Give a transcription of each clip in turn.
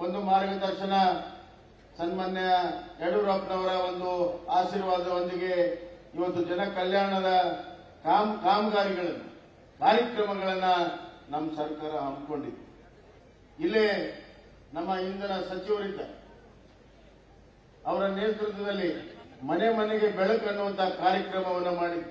ಒಂದು ಮಾರ್ಗದರ್ಶನ ಸನ್ಮಾನ್ಯ ಯಡಿಯೂರಪ್ಪನವರ ಒಂದು ಆಶೀರ್ವಾದದೊಂದಿಗೆ ಇವತ್ತು ಜನ ಕಲ್ಯಾಣದ ಕಾಮ್ ಕಾಮಗಾರಿಗಳನ್ನು ಕಾರ್ಯಕ್ರಮಗಳನ್ನ ನಮ್ಮ ಸರ್ಕಾರ ಹಮ್ಮಿಕೊಂಡಿದೆ ಇಲ್ಲೇ ನಮ್ಮ ಇಂಧನ ಸಚಿವರಿದ್ದ ಅವರ ನೇತೃತ್ವದಲ್ಲಿ ಮನೆ ಮನೆಗೆ ಬೆಳಕು ಅನ್ನುವಂತಹ ಕಾರ್ಯಕ್ರಮವನ್ನು ಮಾಡಿದ್ರು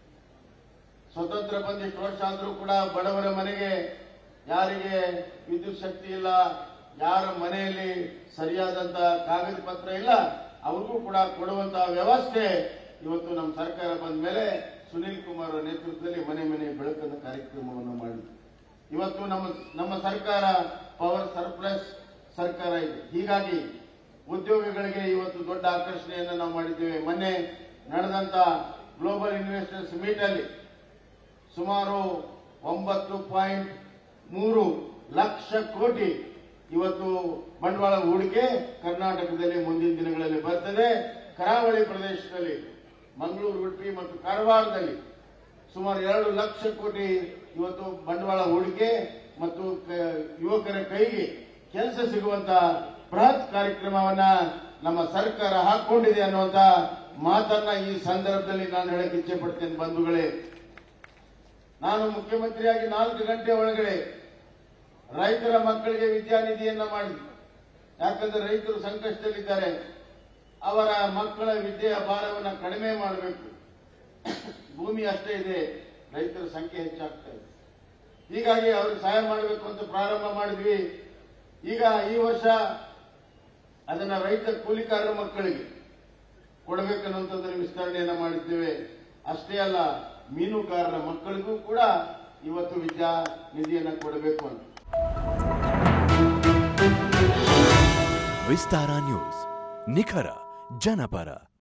ಸ್ವತಂತ್ರ ಬಂದು ಇಷ್ಟು ವರ್ಷ ಆದರೂ ಕೂಡ ಬಡವರ ಮನೆಗೆ ಯಾರಿಗೆ ವಿದ್ಯುತ್ ಶಕ್ತಿ ಇಲ್ಲ ಯಾರ ಮನೆಯಲ್ಲಿ ಸರಿಯಾದಂತ ಕಾಗದ ಪತ್ರ ಇಲ್ಲ ಅವ್ರಿಗೂ ಕೂಡ ಕೊಡುವಂತಹ ವ್ಯವಸ್ಥೆ ಇವತ್ತು ನಮ್ಮ ಸರ್ಕಾರ ಬಂದ ಮೇಲೆ ಸುನೀಲ್ ಕುಮಾರ್ ಅವರ ನೇತೃತ್ವದಲ್ಲಿ ಮನೆ ಮನೆ ಬೆಳಕನ್ನು ಕಾರ್ಯಕ್ರಮವನ್ನು ಮಾಡಿದ್ರು ಇವತ್ತು ನಮ್ಮ ನಮ್ಮ ಸರ್ಕಾರ ಪವರ್ ಸರ್ಪ್ಲಸ್ ಸರ್ಕಾರ ಇದೆ ಹೀಗಾಗಿ ಉದ್ಯೋಗಿಗಳಿಗೆ ಇವತ್ತು ದೊಡ್ಡ ಆಕರ್ಷಣೆಯನ್ನು ನಾವು ಮಾಡಿದ್ದೇವೆ ಮೊನ್ನೆ ನಡೆದಂತ ಗ್ಲೋಬಲ್ ಇನ್ವೆಸ್ಟರ್ಸ್ ಮೀಟ್ ಅಲ್ಲಿ ಸುಮಾರು ಒಂಬತ್ತು ಪಾಯಿಂಟ್ ಮೂರು ಲಕ್ಷ ಕೋಟಿ ಇವತ್ತು ಬಂಡವಾಳ ಹೂಡಿಕೆ ಕರ್ನಾಟಕದಲ್ಲಿ ಮುಂದಿನ ದಿನಗಳಲ್ಲಿ ಬರ್ತದೆ ಕರಾವಳಿ ಪ್ರದೇಶದಲ್ಲಿ ಮಂಗಳೂರು ಉಡುಪಿ ಮತ್ತು ಕಾರವಾರದಲ್ಲಿ ಸುಮಾರು ಎರಡು ಲಕ್ಷ ಕೋಟಿ ಇವತ್ತು ಬಂಡವಾಳ ಹೂಡಿಕೆ ಮತ್ತು ಕ- ಯುವಕರ ಕೈಗೆ ಕೆಲಸ ಸಿಗುವಂತ ಬೃಹತ್ ಕಾರ್ಯಕ್ರಮವನ್ನ ನಮ್ಮ ಸರ್ಕಾರ ಹಾಕೊಂಡಿದೆ ಅನ್ನುವಂತ ಮಾತನ್ನ ಈ ಸಂದರ್ಭದಲ್ಲಿ ನಾನು ಹೇಳಕ್ ಇಚ್ಛೆ ಪಡ್ತೇನೆ ಬಂಧುಗಳೇ ನಾನು ಮುಖ್ಯಮಂತ್ರಿಯಾಗಿ ನಾಲ್ಕು ಗಂಟೆ ಒಳಗಡೆ ರೈತರ ಮಕ್ಕಳಿಗೆ ವಿದ್ಯಾನಿಧಿಯನ್ನ ಮಾಡಿದೆ ಯಾಕಂದ್ರೆ ರೈತರು ಸಂಕಷ್ಟದಲ್ಲಿದ್ದಾರೆ ಅವರ ಮಕ್ಕಳ ವಿದ್ಯೆಯ ಭಾರವನ್ನು ಕಡಿಮೆ ಮಾಡಬೇಕು ಭೂಮಿ ಅಷ್ಟೇ ಇದೆ ರೈತರ ಸಂಖ್ಯೆ ಹೆಚ್ಚಾಗ್ತಾ ಇದೆ ಹೀಗಾಗಿ ಅವ್ರಿಗೆ ಸಹಾಯ ಮಾಡಬೇಕು ಅಂತ ಪ್ರಾರಂಭ ಮಾಡಿದ್ವಿ ಈಗ ಈ ವರ್ಷ ಅದನ್ನ ರೈತ ಕೂಲಿಕಾರರ ಮಕ್ಕಳಿಗೆ ಕೊಡಬೇಕನ್ನುವಂಥದ್ದನ್ನು ವಿಸ್ತರಣೆಯನ್ನ ಮಾಡಿದ್ದೇವೆ ಅಷ್ಟೇ ಅಲ್ಲ ಮೀನುಗಾರರ ಮಕ್ಕಳಿಗೂ ಕೂಡ ಇವತ್ತು ವಿದ್ಯಾ ನಿಧಿಯನ್ನ ಕೊಡಬೇಕು ಅಂತ ವಿಸ್ತಾರ ನ್ಯೂಸ್ ನಿಖರ ಜನಪರ